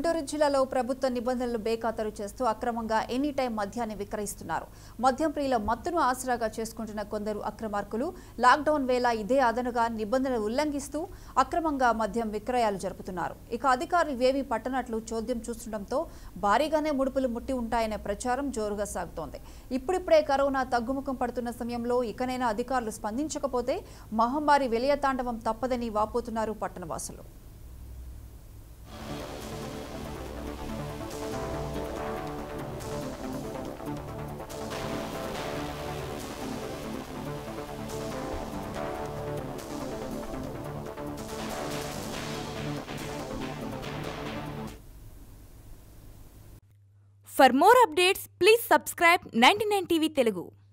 గుంటూరు జిల్లాలో ప్రభుత్వ నిబంధనలు బేఖాతరు చేస్తూ అక్రమంగా ఎనీ టైం మద్యాన్ని విక్రయిస్తున్నారు మద్యం ప్రియుల మత్తును ఆసరాగా చేసుకుంటున్న కొందరు అక్రమార్కులు లాక్డౌన్ వేళ ఇదే అదనుగా నిబంధనలు ఉల్లంఘిస్తూ అక్రమంగా మద్యం విక్రయాలు జరుపుతున్నారు ఇక అధికారులు ఇవేమీ పట్టనట్లు చోద్యం చూస్తుండటంతో భారీగానే ముడుపులు ముట్టి ఉంటాయనే ప్రచారం జోరుగా సాగుతోంది ఇప్పుడిప్పుడే కరోనా తగ్గుముఖం పడుతున్న సమయంలో ఇకనైనా అధికారులు స్పందించకపోతే మహమ్మారి విలయతాండవం తప్పదని వాపోతున్నారు పట్టణవాసులు For more updates, please subscribe 99 TV Telugu.